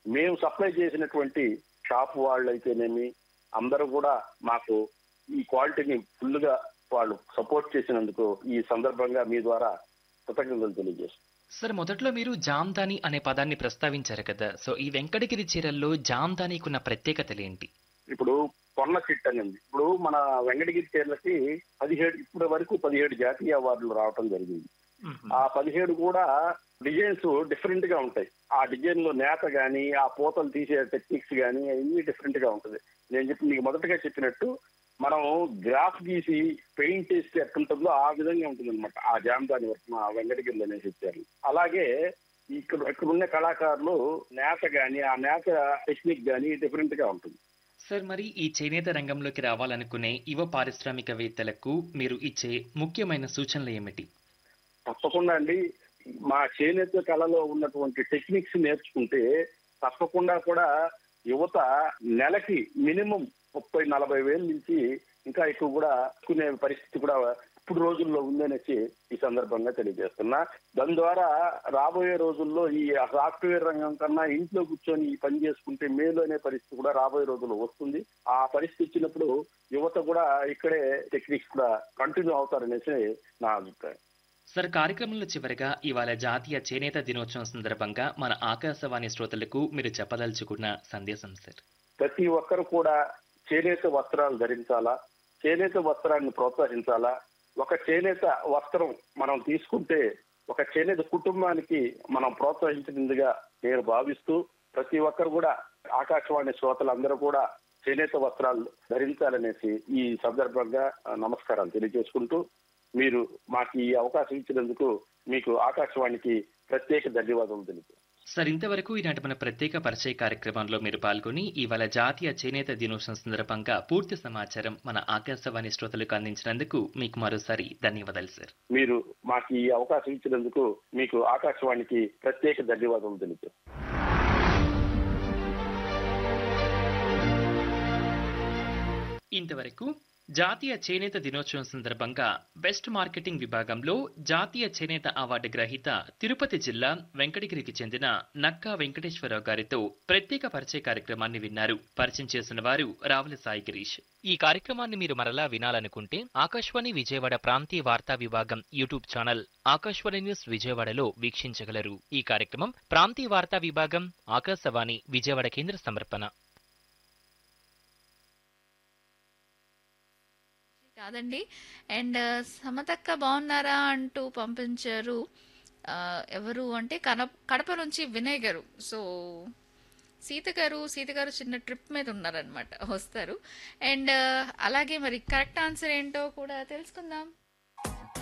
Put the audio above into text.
మేము సప్లై చేసినటువంటి షాప్ వాళ్ళు అయితేనేమి అందరూ కూడా మాకు ఈ క్వాలిటీని ఫుల్ గా వాళ్ళు సపోర్ట్ చేసినందుకు ఈ సందర్భంగా మీ ద్వారా కృతజ్ఞతలు తెలియజేస్తున్నాను సార్ మొదట్లో మీరు జామ్దాని అనే పదాన్ని ప్రస్తావించారు కదా సో ఈ వెంకటగిరి చీరల్లో జామ్దానికి ఉన్న ప్రత్యేకతలు ఏంటి ఇప్పుడు కొన్న చిట్ అని ఉంది ఇప్పుడు మన వెంకటగిరి చీరలకి పదిహేడు ఇప్పటి వరకు పదిహేడు జాతీయ అవార్డులు రావటం జరిగింది ఆ పదిహేడు కూడా డిజైన్స్ డిఫరెంట్ గా ఉంటాయి ఆ డిజైన్ లో నేత గాని ఆ పూతలు తీసే టెక్నిక్స్ గాని అన్ని డిఫరెంట్ గా ఉంటుంది నేను చెప్పి మీకు మొదటగా చెప్పినట్టు మనం గ్రాఫ్ గీసి పెయింట్ వేస్తే ఎట్లుంటుందో ఆ విధంగా ఉంటుంది అనమాట ఆ జామదాని వర్క్ మా వెంకటగిరిలో అనేసి ఇచ్చారు అలాగే ఇక్కడ ఇక్కడ ఉన్న కళాకారులు నేత గాని ఆ నేత టెక్నిక్ గాని డిఫరెంట్ గా ఉంటుంది సార్ మరి ఈ చేనేత రంగంలోకి రావాలనుకునే యువ పారిశ్రామికవేత్తలకు మీరు ఇచ్చే ముఖ్యమైన సూచనలు ఏమిటి తప్పకుండా అండి మా చేనేత కళలో ఉన్నటువంటి టెక్నిక్స్ నేర్చుకుంటే తప్పకుండా కూడా యువత నెలకి మినిమం ముప్పై నలభై వేల నుంచి ఇంకా ఎక్కువ కూడా కొనే పరిస్థితి కూడా ఇప్పుడు రోజుల్లో ఉందనేసి ఈ సందర్భంగా తెలియజేస్తున్నా దాని ద్వారా రాబోయే రోజుల్లో ఈ సాఫ్ట్వేర్ రంగం కన్నా ఇంట్లో కూర్చొని ఈ పని చేసుకుంటే మేలు అనే పరిస్థితి కూడా రాబోయే రోజుల్లో వస్తుంది ఆ పరిస్థితి వచ్చినప్పుడు యువత కూడా ఇక్కడే టెక్నిక్స్ కూడా కంటిన్యూ అవుతారనేసి నా అభిప్రాయం సార్ కార్యక్రమంలో చివరిగా ఇవాళ జాతీయ చేనేత దినోత్సవం సందర్భంగా మన ఆకాశవాణి శ్రోతలకు మీరు చెప్పదలుచుకున్న సందేశం సార్ ప్రతి ఒక్కరు కూడా చేనేత వస్త్రాలు ధరించాలా చేనేత వస్త్రాన్ని ప్రోత్సహించాలా ఒక చేనేత వస్త్రం మనం తీసుకుంటే ఒక చేనేత కుటుంబానికి మనం ప్రోత్సహించినదిగా నేను భావిస్తూ ప్రతి ఒక్కరు కూడా ఆకాశవాణి శ్రోతలందరూ కూడా చేనేత వస్త్రాలు ధరించాలనేసి ఈ సందర్భంగా ఆ, నమస్కారాలు తెలియజేసుకుంటూ మీరు మాకు ఈ అవకాశం ఇచ్చినందుకు మీకు ఆకాశవాణికి ప్రత్యేక ధన్యవాదాలు తెలియజేస్తాను సార్ ఇంతవరకు ఈనాటి మన ప్రత్యేక పరిచయ కార్యక్రమంలో మీరు పాల్గొని ఇవాళ జాతీయ చేనేత దినోత్సవం సందర్భంగా పూర్తి సమాచారం మన ఆకాశవాణి శ్రోతలకు అందించినందుకు మీకు మరోసారి ధన్యవాదాలు సార్ మీరు మాకు ఈ అవకాశం ఇచ్చినందుకు మీకు ఆకాశవాణికి ప్రత్యేక ధన్యవాదాలు తెలియజేస్తాను ఇంతవరకు జాతీయ చేనేత దినోత్సవం సందర్భంగా బెస్ట్ మార్కెటింగ్ విభాగంలో జాతీయ చేనేత అవార్డు గ్రహీత తిరుపతి జిల్లా వెంకటగిరికి చెందిన నక్కా వెంకటేశ్వరరావు గారితో ప్రత్యేక పరిచయ కార్యక్రమాన్ని విన్నారు పరిచయం చేసిన వారు రావుల సాయి గిరీష్ ఈ కార్యక్రమాన్ని మీరు మరలా వినాలనుకుంటే ఆకాశవాణి విజయవాడ ప్రాంతీయ వార్తా విభాగం యూట్యూబ్ ఛానల్ ఆకాశవాణి న్యూస్ విజయవాడలో వీక్షించగలరు ఈ కార్యక్రమం ప్రాంతీయ వార్తా విభాగం ఆకాశవాణి విజయవాడ కేంద్ర సమర్పణ కాదండి అండ్ సమతక్క బాగున్నారా అంటూ పంపించారు ఆ, ఎవరు అంటే కన కడప నుంచి వినయ్ గారు సో సీత గారు సీత గారు చిన్న ట్రిప్ మీద ఉన్నారనమాట వస్తారు అండ్ అలాగే మరి కరెక్ట్ ఆన్సర్ ఏంటో కూడా తెలుసుకుందాం